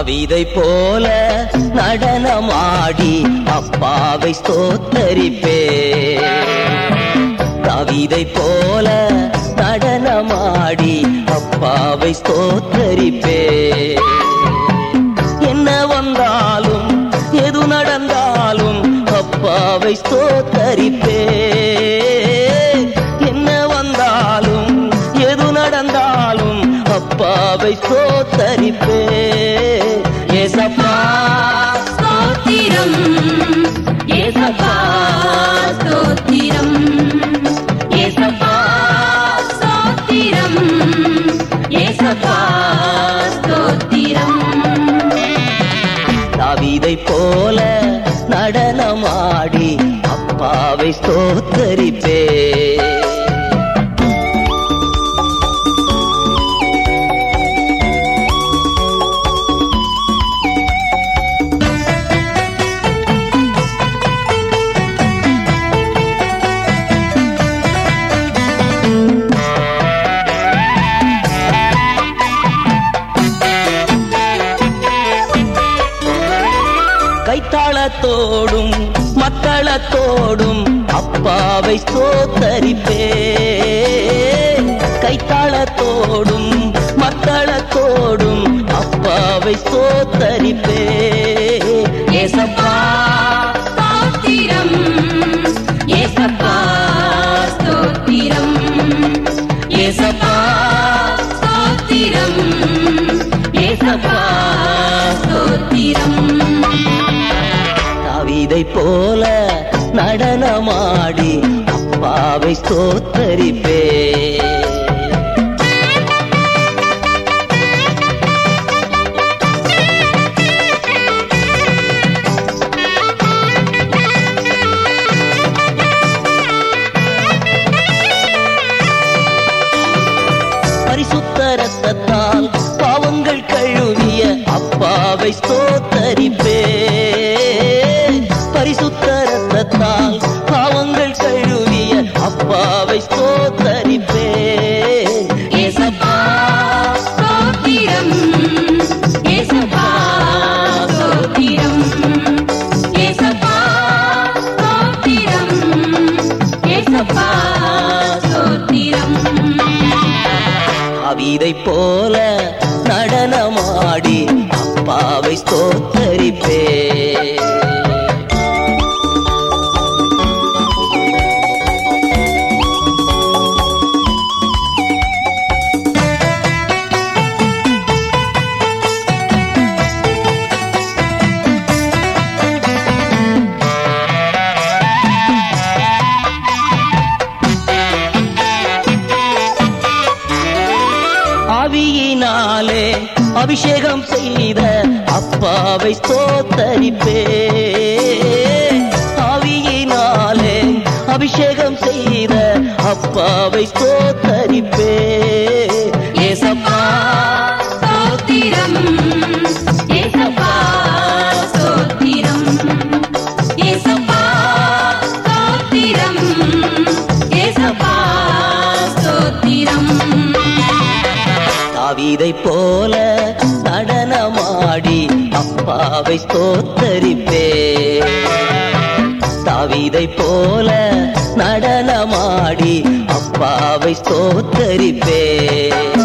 கவிதை போல நடனமாடி அப்பாவை ஸ்தோத்தரிப்பே கவிதை போல நடனமாடி அப்பாவை ஸ்தோத்தரிப்பே என்ன வந்தாலும் எது நடந்தாலும் அப்பாவை ஸ்தோத்தரிப்பே என்ன வந்தாலும் எது நடந்தாலும் அப்பாவை ஸ்தோத்தரிப்பே ஏசப்பா ஸ்தோத்திரம் ஏசப்பா ஸ்தோத்திரம் ஏசப்பா ஸ்தோத்திரம் ஏசப்பா ஸ்தோத்திரம் தாவீதை போல நடனமாடி அப்பாவை ஸ்தோத்தரிப்பே கைத்தாளத்தோடும் மத்தளத்தோடும் அப்பாவை ஸ்தோத்தரிப்பே கைத்தாளத்தோடும் மத்தளத்தோடும் அப்பாவை ஸ்தோத்தரிப்பே ஏசப்பா ஸ்தோத்திரம் ஏசப்பா ஸ்தோத்திரம் ஏசப்பா ஸ்தோத்திரம் ஏசப்பா ஸ்தோத்திரம் தாவீதை போல நடனமாடி அப்பாவை ஸ்தோத்தரிப்பே பரிசுத்த ரத்தத்தால் பாவங்கள் கழுவிய அப்பாவை ஸ்தோத்தரிப்பே பரிசுத்த ரத்தத்தால் பாவங்கள் கழுவிய அப்பாவை ஸ்தோத்தரிப்பே ஏசப்பா ஸ்தோத்திரம் ஏசப்பா ஸ்தோத்திரம் ஏசப்பா ஸ்தோத்திரம் ஏசப்பா ஸ்தோத்திரம் அவிதை போல நடனமாடி அப்பாவை ஸ்தோத்தரிப்பே ஆவியினாலே அபிஷேகம் செய்த அப்பாவை ஸ்தோத்தரிப்பே ஆவியினாலே அபிஷேகம் செய்த அப்பாவை ஸ்தோத்தரிப்பே ஏசப்பா ஸ்தோத்திரம் ஏசப்பா ஸ்தோத்திரம் ஏசப்பா ஸ்தோத்திரம் ஏசப்பா ஸ்தோத்திரம் தாவீதை போல நடனமாடி அப்பாவை ஸ்தோத்தரிப்பே தாவீதை போல நடனமாடி அப்பாவை ஸ்தோத்தரிப்பே